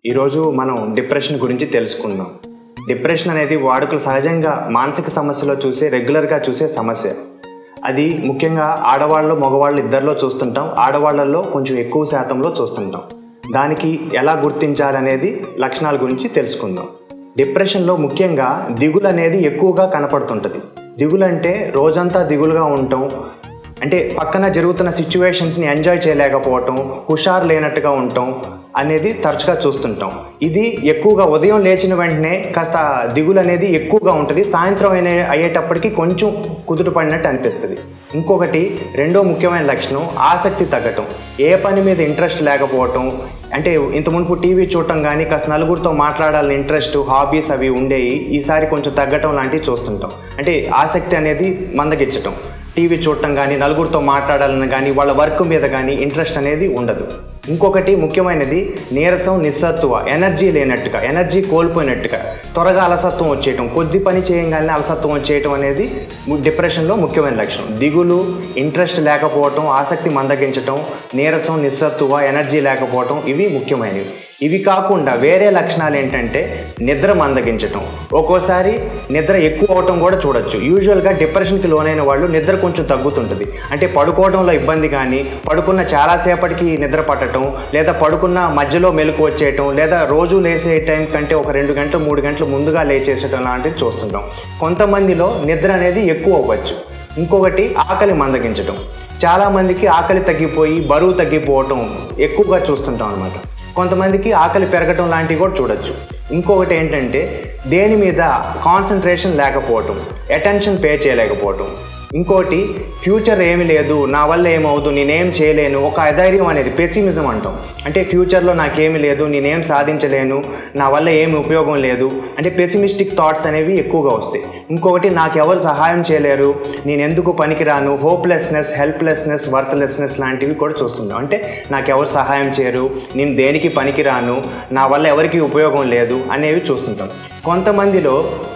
ఈరోజు మనం డిప్రెషన్ గురించి తెలుసుకుందాం డిప్రెషన్ అనేది వాడుకలు సహజంగా మానసిక సమస్యలో చూసే రెగ్యులర్గా చూసే సమస్య అది ముఖ్యంగా ఆడవాళ్ళు మగవాళ్ళు ఇద్దరిలో చూస్తుంటాం ఆడవాళ్ళల్లో కొంచెం ఎక్కువ శాతంలో చూస్తుంటాం దానికి ఎలా గుర్తించాలనేది లక్షణాల గురించి తెలుసుకుందాం డిప్రెషన్లో ముఖ్యంగా దిగులు అనేది ఎక్కువగా కనపడుతుంటుంది దిగులు అంటే రోజంతా దిగులుగా ఉండటం అంటే పక్కన జరుగుతున్న సిచ్యువేషన్స్ని ఎంజాయ్ చేయలేకపోవటం హుషారు లేనట్టుగా ఉండటం అనేది తరచుగా చూస్తుంటాం ఇది ఎక్కువగా ఉదయం లేచిన వెంటనే కాస్త దిగులు అనేది ఎక్కువగా ఉంటుంది సాయంత్రం అయిన అయ్యేటప్పటికి కొంచెం కుదుట పడినట్టు అనిపిస్తుంది ఇంకొకటి రెండో ముఖ్యమైన లక్షణం ఆసక్తి తగ్గటం ఏ పని మీద ఇంట్రెస్ట్ లేకపోవటం అంటే ఇంత మునుపు టీవీ చూడటం కానీ కాస్త నలుగురితో మాట్లాడాలని ఇంట్రెస్ట్ హాబీస్ అవి ఉండేవి ఈసారి కొంచెం తగ్గటం లాంటివి చూస్తుంటాం అంటే ఆసక్తి అనేది మందగించటం టీవీ చూడటం కానీ నలుగురితో మాట్లాడాలని కానీ వాళ్ళ వర్క్ మీద కానీ ఇంట్రెస్ట్ అనేది ఉండదు ఇంకొకటి ముఖ్యమైనది నీరసం నిస్సత్తువ ఎనర్జీ లేనట్టుగా ఎనర్జీ కోల్పోయినట్టుగా త్వరగా అలసత్వం వచ్చేయటం కొద్ది పని చేయగానే అలసత్వం వచ్చేయటం అనేది ము- డిప్రెషన్లో ముఖ్యమైన లక్షణం దిగులు ఇంట్రెస్ట్ లేకపోవటం ఆసక్తి మందగించటం నీరసం నిస్సత్తువ ఎనర్జీ లేకపోవటం ఇవి ముఖ్యమైనవి ఇవి కాకుండా వేరే లక్షణాలు ఏంటంటే నిద్ర మందగించటం ఒక్కోసారి నిద్ర ఎక్కువ అవటం కూడా చూడొచ్చు యూజువల్గా డిప్రెషన్కి లోనైన వాళ్ళు నిద్ర కొంచెం తగ్గుతుంటుంది అంటే పడుకోవడంలో ఇబ్బంది కానీ పడుకున్న చాలాసేపటికి నిద్ర పట్టడం లేదా పడుకున్న మధ్యలో మెలకు వచ్చేయటం లేదా రోజు లేసే టైం కంటే ఒక రెండు గంటలు మూడు గంటలు ముందుగా లేచేసటం లాంటివి చూస్తుంటాం కొంతమందిలో నిద్ర అనేది ఎక్కువ అవ్వచ్చు ఇంకొకటి ఆకలి మందగించటం చాలామందికి ఆకలి తగ్గిపోయి బరువు తగ్గిపోవటం ఎక్కువగా చూస్తుంటాం అనమాట కొంతమందికి ఆకలి పెరగటం లాంటివి కూడా చూడొచ్చు ఇంకొకటి ఏంటంటే దేని మీద కాన్సన్ట్రేషన్ లేకపోవటం అటెన్షన్ పే చేయలేకపోవటం ఇంకోటి ఫ్యూచర్ ఏమి లేదు నా వల్ల ఏమవుదు నేనేం చేయలేను ఒక అధైర్యం అనేది పెసిమిజం అంటాం అంటే ఫ్యూచర్లో నాకేమి లేదు నేనేం సాధించలేను నా వల్ల ఏమి ఉపయోగం లేదు అంటే పెసిమిస్టిక్ థాట్స్ అనేవి ఎక్కువగా వస్తాయి ఇంకొకటి నాకు ఎవరు సహాయం చేయలేరు నేను ఎందుకు పనికిరాను హోప్లెస్నెస్ హెల్ప్లెస్నెస్ వర్త్లెస్నెస్ లాంటివి కూడా చూస్తున్నాం అంటే నాకు ఎవరు సహాయం చేయరు నేను దేనికి పనికిరాను నా వల్ల ఎవరికి ఉపయోగం లేదు అనేవి చూస్తుంటాం కొంతమందిలో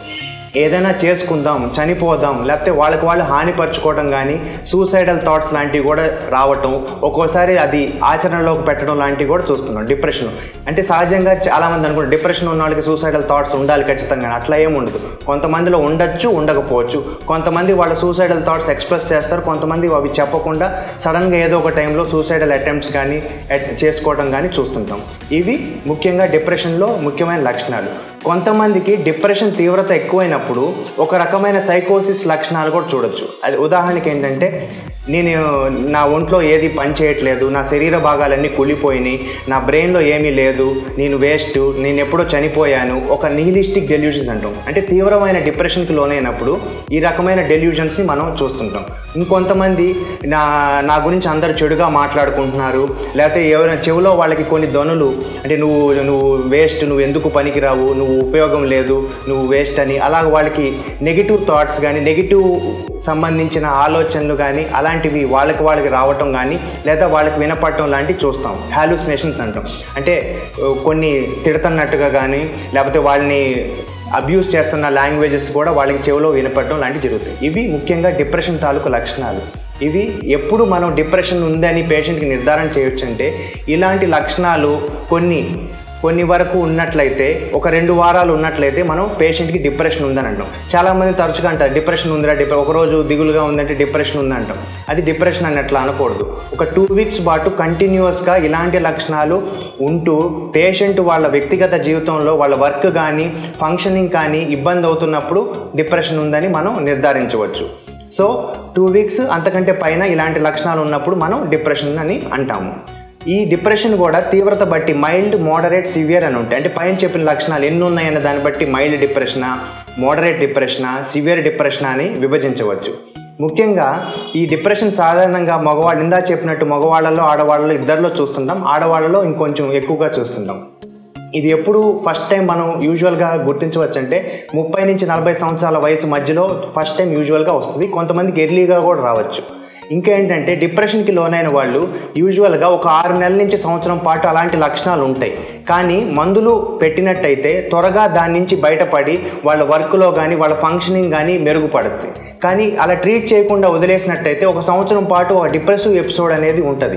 ఏదైనా చేసుకుందాం చనిపోదాం లేకపోతే వాళ్ళకి వాళ్ళు హానిపరచుకోవడం కానీ సూసైడల్ థాట్స్ లాంటివి కూడా రావటం ఒక్కోసారి అది ఆచరణలోకి పెట్టడం లాంటివి కూడా చూస్తున్నాం డిప్రెషన్ అంటే సహజంగా చాలామంది అనుకుంటారు డిప్రెషన్ ఉన్న వాళ్ళకి సూసైడల్ థాట్స్ ఉండాలి ఖచ్చితంగా అట్లా ఏమి ఉండదు కొంతమందిలో ఉండొచ్చు ఉండకపోవచ్చు కొంతమంది వాళ్ళ సూసైడల్ థాట్స్ ఎక్స్ప్రెస్ చేస్తారు కొంతమంది అవి చెప్పకుండా సడన్గా ఏదో ఒక టైంలో సూసైడల్ అటెంప్ట్స్ కానీ at- చేసుకోవడం కానీ చూస్తుంటాం ఇవి ముఖ్యంగా డిప్రెషన్లో ముఖ్యమైన లక్షణాలు కొంతమందికి డిప్రెషన్ తీవ్రత ఎక్కువైనప్పుడు ఒక రకమైన సైకోసిస్ లక్షణాలు కూడా చూడొచ్చు అది ఉదాహరణకి ఏంటంటే నేను నా ఒంట్లో ఏది పని చేయట్లేదు నా శరీర భాగాలన్నీ కుళ్ళిపోయినాయి నా బ్రెయిన్లో ఏమీ లేదు నేను వేస్ట్ నేను ఎప్పుడో చనిపోయాను ఒక నిహిలిస్టిక్ డెల్యూషన్స్ అంటాం అంటే తీవ్రమైన డిప్రెషన్కి లోనైనప్పుడు ఈ రకమైన డెల్యూషన్స్ని మనం చూస్తుంటాం ఇంకొంతమంది నా నా గురించి అందరు చెడుగా మాట్లాడుకుంటున్నారు లేకపోతే ఎవరైనా చెవిలో వాళ్ళకి కొన్ని ధ్వనులు అంటే నువ్వు నువ్వు వేస్ట్ నువ్వు ఎందుకు పనికిరావు నువ్వు ఉపయోగం లేదు నువ్వు వేస్ట్ అని అలాగ వాళ్ళకి నెగిటివ్ థాట్స్ కానీ నెగిటివ్ సంబంధించిన ఆలోచనలు కానీ అలాంటివి వాళ్ళకి వాళ్ళకి రావటం కానీ లేదా వాళ్ళకి వినపడటం లాంటివి చూస్తాం హాలుసినేషన్స్ అంటాం అంటే ఆ, కొన్ని తిడుతున్నట్టుగా కానీ లేకపోతే వాళ్ళని అబ్యూస్ చేస్తున్న లాంగ్వేజెస్ కూడా వాళ్ళకి చెవిలో వినపడటం లాంటివి జరుగుతాయి ఇవి ముఖ్యంగా డిప్రెషన్ తాలూకు లక్షణాలు ఇవి ఎప్పుడు మనం డిప్రెషన్ ఉందని పేషెంట్కి నిర్ధారణ చేయొచ్చు అంటే ఇలాంటి లక్షణాలు కొన్ని కొన్ని వరకు ఉన్నట్లయితే ఒక రెండు వారాలు ఉన్నట్లయితే మనం పేషెంట్కి డిప్రెషన్ ఉందని అంటాం చాలామంది తరచుగా అంటారు డిప్రెషన్ ఉందిరా డిప్రె ఒకరోజు దిగులుగా ఉందంటే డిప్రెషన్ ఉందంటాం అది డిప్రెషన్ అని అట్లా అనకూడదు ఒక టూ వీక్స్ పాటు కంటిన్యూస్గా ఇలాంటి లక్షణాలు ఉంటూ పేషెంట్ వాళ్ళ వ్యక్తిగత జీవితంలో వాళ్ళ వర్క్ కానీ ఫంక్షనింగ్ కానీ ఇబ్బంది అవుతున్నప్పుడు డిప్రెషన్ ఉందని మనం నిర్ధారించవచ్చు సో టూ వీక్స్ అంతకంటే పైన ఇలాంటి లక్షణాలు ఉన్నప్పుడు మనం డిప్రెషన్ అని అంటాము ఈ డిప్రెషన్ కూడా తీవ్రత బట్టి మైల్డ్ మోడరేట్ సివియర్ అని ఉంటాయి అంటే పైన చెప్పిన లక్షణాలు ఎన్ని ఉన్నాయన్న దాన్ని బట్టి మైల్డ్ డిప్రెషనా మోడరేట్ డిప్రెషనా సివియర్ డిప్రెషనా అని విభజించవచ్చు ముఖ్యంగా ఈ డిప్రెషన్ సాధారణంగా మగవాళ్ళు ఇందా చెప్పినట్టు మగవాళ్ళలో ఆడవాళ్ళలో ఇద్దరిలో చూస్తుంటాం ఆడవాళ్ళలో ఇంకొంచెం ఎక్కువగా చూస్తుంటాం ఇది ఎప్పుడు ఫస్ట్ టైం మనం యూజువల్గా గుర్తించవచ్చు అంటే ముప్పై నుంచి నలభై సంవత్సరాల వయసు మధ్యలో ఫస్ట్ టైం యూజువల్గా వస్తుంది కొంతమందికి ఎర్లీగా కూడా రావచ్చు ఇంకా ఏంటంటే డిప్రెషన్కి లోనైన వాళ్ళు యూజువల్గా ఒక ఆరు నెలల నుంచి సంవత్సరం పాటు అలాంటి లక్షణాలు ఉంటాయి కానీ మందులు పెట్టినట్టయితే త్వరగా దాని నుంచి బయటపడి వాళ్ళ వర్క్లో కానీ వాళ్ళ ఫంక్షనింగ్ కానీ మెరుగుపడుతుంది కానీ అలా ట్రీట్ చేయకుండా వదిలేసినట్టయితే ఒక సంవత్సరం పాటు ఒక డిప్రెసివ్ ఎపిసోడ్ అనేది ఉంటుంది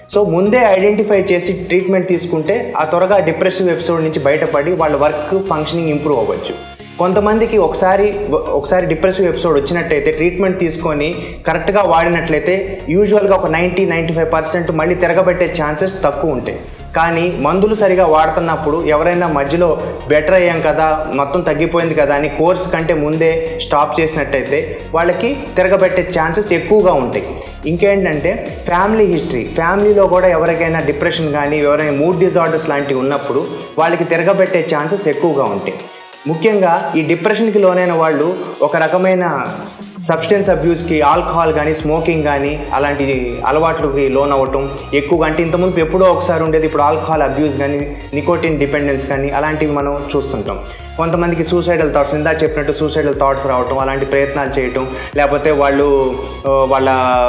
సో ముందే ఐడెంటిఫై చేసి ట్రీట్మెంట్ తీసుకుంటే ఆ త్వరగా డిప్రెసివ్ ఎపిసోడ్ నుంచి బయటపడి వాళ్ళ వర్క్ ఫంక్షనింగ్ ఇంప్రూవ్ అవ్వచ్చు కొంతమందికి ఒకసారి ఒకసారి డిప్రెసివ్ ఎపిసోడ్ వచ్చినట్టయితే ట్రీట్మెంట్ తీసుకొని కరెక్ట్గా వాడినట్లయితే యూజువల్గా ఒక నైంటీ నైంటీ ఫైవ్ పర్సెంట్ మళ్ళీ తిరగబెట్టే ఛాన్సెస్ తక్కువ ఉంటాయి కానీ మందులు సరిగా వాడుతున్నప్పుడు ఎవరైనా మధ్యలో బెటర్ అయ్యాం కదా మొత్తం తగ్గిపోయింది కదా అని కోర్స్ కంటే ముందే స్టాప్ చేసినట్టయితే వాళ్ళకి తిరగబెట్టే ఛాన్సెస్ ఎక్కువగా ఉంటాయి ఇంకేంటంటే ఫ్యామిలీ హిస్టరీ ఫ్యామిలీలో కూడా ఎవరికైనా డిప్రెషన్ కానీ ఎవరైనా మూడ్ డిజార్డర్స్ లాంటివి ఉన్నప్పుడు వాళ్ళకి తిరగబెట్టే ఛాన్సెస్ ఎక్కువగా ఉంటాయి ముఖ్యంగా ఈ డిప్రెషన్కి లోనైన వాళ్ళు ఒక రకమైన సబ్స్టెన్స్ అబ్యూస్కి ఆల్కహాల్ కానీ స్మోకింగ్ కానీ అలాంటి అలవాట్లకి లోన్ అవ్వటం ఎక్కువగా అంటే ఇంతకుముందు ఎప్పుడో ఒకసారి ఉండేది ఇప్పుడు ఆల్కహాల్ అబ్యూస్ కానీ నికోటిన్ డిపెండెన్స్ కానీ అలాంటివి మనం చూస్తుంటాం కొంతమందికి సూసైడల్ థాట్స్ ఇందా చెప్పినట్టు సూసైడల్ థాట్స్ రావటం అలాంటి ప్రయత్నాలు చేయటం లేకపోతే వాళ్ళు ఆ, వాళ్ళ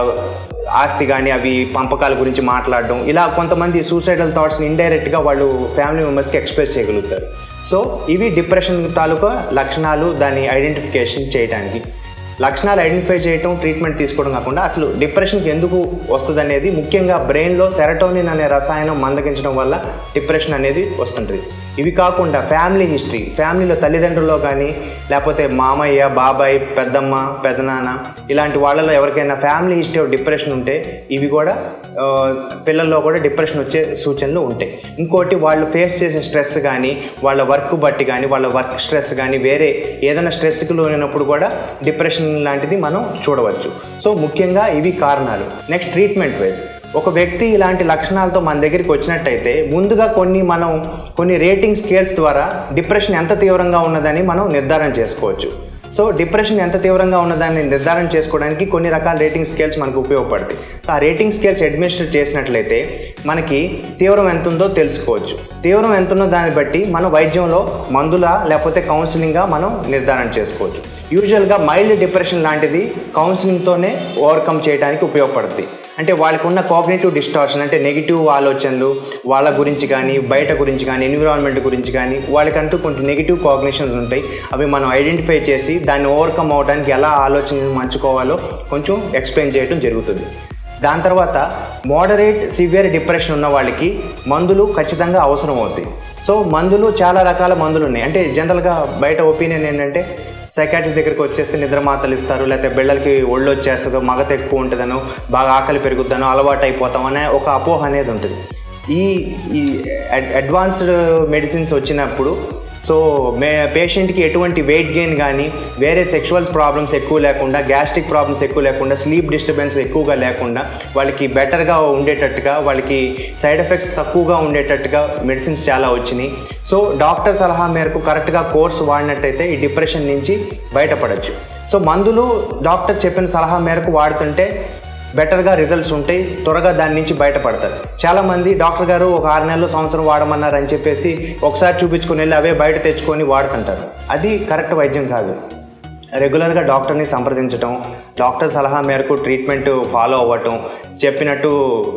ఆస్తి కానీ అవి పంపకాల గురించి మాట్లాడడం ఇలా కొంతమంది సూసైడల్ థాట్స్ని ఇండైరెక్ట్గా వాళ్ళు ఫ్యామిలీ మెంబర్స్కి ఎక్స్ప్రెస్ చేయగలుగుతారు సో ఇవి డిప్రెషన్ తాలూకా లక్షణాలు దాన్ని ఐడెంటిఫికేషన్ చేయడానికి లక్షణాలు ఐడెంటిఫై చేయటం ట్రీట్మెంట్ తీసుకోవడం కాకుండా అసలు డిప్రెషన్కి ఎందుకు వస్తుంది అనేది ముఖ్యంగా బ్రెయిన్లో సెరటోనిన్ అనే రసాయనం మందగించడం వల్ల డిప్రెషన్ అనేది వస్తుంటుంది ఇవి కాకుండా ఫ్యామిలీ హిస్టరీ ఫ్యామిలీలో తల్లిదండ్రుల్లో కానీ లేకపోతే మామయ్య బాబాయ్ పెద్దమ్మ పెదనాన్న ఇలాంటి వాళ్ళలో ఎవరికైనా ఫ్యామిలీ హిస్టరీ ఆఫ్ డిప్రెషన్ ఉంటే ఇవి కూడా ఆ, పిల్లల్లో కూడా డిప్రెషన్ వచ్చే సూచనలు ఉంటాయి ఇంకోటి వాళ్ళు ఫేస్ చేసే స్ట్రెస్ కానీ వాళ్ళ వర్క్ బట్టి కానీ వాళ్ళ వర్క్ స్ట్రెస్ కానీ వేరే ఏదైనా స్ట్రెస్కి లోనైనప్పుడు కూడా డిప్రెషన్ లాంటిది మనం చూడవచ్చు సో ముఖ్యంగా ఇవి కారణాలు నెక్స్ట్ ట్రీట్మెంట్ వైజ్ ఒక వ్యక్తి ఇలాంటి లక్షణాలతో మన దగ్గరికి వచ్చినట్టయితే ముందుగా కొన్ని మనం కొన్ని రేటింగ్ స్కేల్స్ ద్వారా డిప్రెషన్ ఎంత తీవ్రంగా ఉన్నదని మనం నిర్ధారణ చేసుకోవచ్చు సో డిప్రెషన్ ఎంత తీవ్రంగా ఉన్నదాన్ని నిర్ధారణ చేసుకోవడానికి కొన్ని రకాల రేటింగ్ స్కేల్స్ మనకు ఉపయోగపడతాయి ఆ రేటింగ్ స్కేల్స్ అడ్మినిస్ట్రేట్ చేసినట్లయితే మనకి తీవ్రం ఎంత ఉందో తెలుసుకోవచ్చు తీవ్రం ఎంత ఉన్నదో దాన్ని బట్టి మన వైద్యంలో మందుల లేకపోతే కౌన్సిలింగ్గా మనం నిర్ధారణ చేసుకోవచ్చు యూజువల్గా మైల్డ్ డిప్రెషన్ లాంటిది కౌన్సిలింగ్తోనే ఓవర్కమ్ చేయడానికి ఉపయోగపడుతుంది అంటే వాళ్ళకు ఉన్న కాగ్నేటివ్ డిస్టార్షన్ అంటే నెగిటివ్ ఆలోచనలు వాళ్ళ గురించి కానీ బయట గురించి కానీ ఎన్విరాన్మెంట్ గురించి కానీ వాళ్ళకంటూ కొన్ని నెగిటివ్ కాగ్నేషన్స్ ఉంటాయి అవి మనం ఐడెంటిఫై చేసి దాన్ని ఓవర్కమ్ అవడానికి ఎలా ఆలోచనలు మంచుకోవాలో కొంచెం ఎక్స్ప్లెయిన్ చేయడం జరుగుతుంది దాని తర్వాత మోడరేట్ సివియర్ డిప్రెషన్ ఉన్న వాళ్ళకి మందులు ఖచ్చితంగా అవసరం అవుతాయి సో మందులు చాలా రకాల మందులు ఉన్నాయి అంటే జనరల్గా బయట ఒపీనియన్ ఏంటంటే సైకాట్రిస్ట్ దగ్గరికి వచ్చేస్తే నిద్ర మాతలు ఇస్తారు లేకపోతే బిళ్ళలకి ఒళ్ళు వచ్చేస్తుందో మగత ఎక్కువ ఉంటుందనో బాగా ఆకలి పెరుగుతానో అలవాటు అయిపోతాం అనే ఒక అపోహ అనేది ఉంటుంది ఈ ఈ అడ్- అడ్వాన్స్డ్ మెడిసిన్స్ వచ్చినప్పుడు సో మే పేషెంట్కి ఎటువంటి వెయిట్ గెయిన్ కానీ వేరే సెక్షువల్ ప్రాబ్లమ్స్ ఎక్కువ లేకుండా గ్యాస్ట్రిక్ ప్రాబ్లమ్స్ ఎక్కువ లేకుండా స్లీప్ డిస్టర్బెన్స్ ఎక్కువగా లేకుండా వాళ్ళకి బెటర్గా ఉండేటట్టుగా వాళ్ళకి సైడ్ ఎఫెక్ట్స్ తక్కువగా ఉండేటట్టుగా మెడిసిన్స్ చాలా వచ్చినాయి సో డాక్టర్ సలహా మేరకు కరెక్ట్గా కోర్స్ వాడినట్టయితే ఈ డిప్రెషన్ నుంచి బయటపడవచ్చు సో మందులు డాక్టర్ చెప్పిన సలహా మేరకు వాడుతుంటే బెటర్గా రిజల్ట్స్ ఉంటాయి త్వరగా దాని నుంచి బయటపడతారు చాలామంది డాక్టర్ గారు ఒక ఆరు నెలలు సంవత్సరం వాడమన్నారు అని చెప్పేసి ఒకసారి చూపించుకొని వెళ్ళి అవే బయట తెచ్చుకొని వాడుతుంటారు అది కరెక్ట్ వైద్యం కాదు రెగ్యులర్గా డాక్టర్ని సంప్రదించటం డాక్టర్ సలహా మేరకు ట్రీట్మెంట్ ఫాలో అవ్వటం చెప్పినట్టు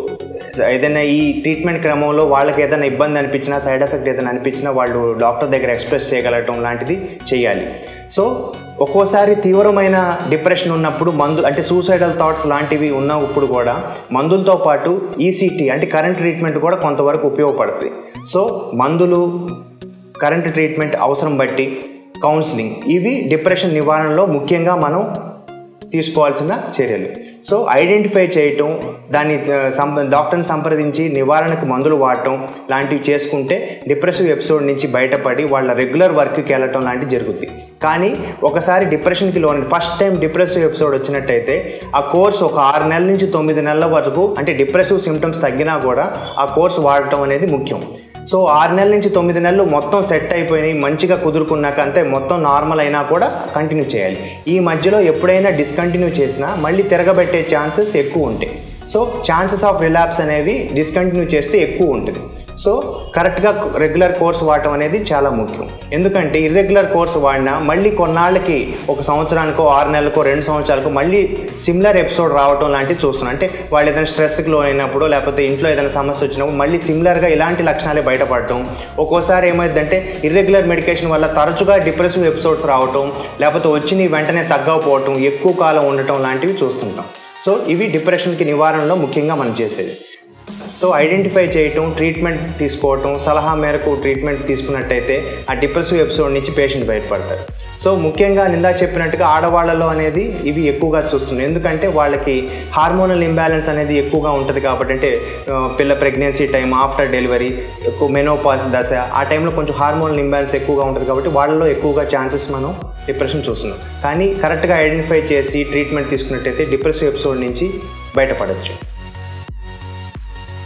ఏదైనా ఈ ట్రీట్మెంట్ క్రమంలో వాళ్ళకి ఏదైనా ఇబ్బంది అనిపించినా సైడ్ ఎఫెక్ట్ ఏదైనా అనిపించినా వాళ్ళు డాక్టర్ దగ్గర ఎక్స్ప్రెస్ చేయగలగటం లాంటిది చేయాలి సో ఒక్కోసారి తీవ్రమైన డిప్రెషన్ ఉన్నప్పుడు మందు అంటే సూసైడల్ థాట్స్ లాంటివి ఉన్నప్పుడు కూడా మందులతో పాటు ఈసీటీ అంటే కరెంట్ ట్రీట్మెంట్ కూడా కొంతవరకు ఉపయోగపడుతుంది సో మందులు కరెంట్ ట్రీట్మెంట్ అవసరం బట్టి కౌన్సిలింగ్ ఇవి డిప్రెషన్ నివారణలో ముఖ్యంగా మనం తీసుకోవాల్సిన చర్యలు సో ఐడెంటిఫై చేయటం దాన్ని ఆ, సంప డాక్టర్ని సంప్రదించి నివారణకు మందులు వాడటం లాంటివి చేసుకుంటే డిప్రెసివ్ ఎపిసోడ్ నుంచి బయటపడి వాళ్ళ రెగ్యులర్ వర్క్కి వెళ్ళటం లాంటివి జరుగుతుంది కానీ ఒకసారి డిప్రెషన్కి లోన్ ఫస్ట్ టైం డిప్రెసివ్ ఎపిసోడ్ వచ్చినట్టయితే ఆ కోర్స్ ఒక ఆరు నెలల నుంచి తొమ్మిది నెలల వరకు అంటే డిప్రెసివ్ సిమ్టమ్స్ తగ్గినా కూడా ఆ కోర్స్ వాడటం అనేది ముఖ్యం సో ఆరు నెలల నుంచి తొమ్మిది నెలలు మొత్తం సెట్ అయిపోయినాయి మంచిగా కుదురుకున్నాక అంతే మొత్తం నార్మల్ అయినా కూడా కంటిన్యూ చేయాలి ఈ మధ్యలో ఎప్పుడైనా డిస్కంటిన్యూ చేసినా మళ్ళీ తిరగబెట్టే ఛాన్సెస్ ఎక్కువ ఉంటాయి సో ఛాన్సెస్ ఆఫ్ రిలాప్స్ అనేవి డిస్కంటిన్యూ చేస్తే ఎక్కువ ఉంటుంది సో కరెక్ట్గా రెగ్యులర్ కోర్స్ వాడటం అనేది చాలా ముఖ్యం ఎందుకంటే ఇర్రెగ్యులర్ కోర్స్ వాడినా మళ్ళీ కొన్నాళ్ళకి ఒక సంవత్సరానికో ఆరు నెలలకో రెండు సంవత్సరాలకు మళ్ళీ సిమిలర్ ఎపిసోడ్ రావటం లాంటివి చూస్తున్నాం అంటే వాళ్ళు ఏదైనా స్ట్రెస్కి లోనైనప్పుడు లేకపోతే ఇంట్లో ఏదైనా సమస్య వచ్చినప్పుడు మళ్ళీ సిమిలర్గా ఇలాంటి లక్షణాలే బయటపడటం ఒక్కోసారి ఏమైందంటే ఇర్రెగ్యులర్ మెడికేషన్ వల్ల తరచుగా డిప్రెసివ్ ఎపిసోడ్స్ రావటం లేకపోతే వచ్చిన వెంటనే తగ్గకపోవటం ఎక్కువ కాలం ఉండటం లాంటివి చూస్తుంటాం సో ఇవి డిప్రెషన్కి నివారణలో ముఖ్యంగా మనం చేసేది సో ఐడెంటిఫై చేయటం ట్రీట్మెంట్ తీసుకోవటం సలహా మేరకు ట్రీట్మెంట్ తీసుకున్నట్టయితే ఆ డిప్రెసివ్ ఎపిసోడ్ నుంచి పేషెంట్ బయటపడతారు సో ముఖ్యంగా నిందా చెప్పినట్టుగా ఆడవాళ్ళలో అనేది ఇవి ఎక్కువగా చూస్తున్నాం ఎందుకంటే వాళ్ళకి హార్మోనల్ ఇంబ్యాలెన్స్ అనేది ఎక్కువగా ఉంటుంది కాబట్టి అంటే ఆ, పిల్ల ప్రెగ్నెన్సీ టైం ఆఫ్టర్ డెలివరీ ఎక్కువ మెనోపాస్ దశ ఆ టైంలో కొంచెం హార్మోనల్ ఇంబ్యాలెన్స్ ఎక్కువగా ఉంటుంది కాబట్టి వాళ్ళలో ఎక్కువగా ఛాన్సెస్ మనం డిప్రెషన్ చూస్తున్నాం కానీ కరెక్ట్గా ఐడెంటిఫై చేసి ట్రీట్మెంట్ తీసుకున్నట్టయితే డిప్రెసివ్ ఎపిసోడ్ నుంచి బయటపడవచ్చు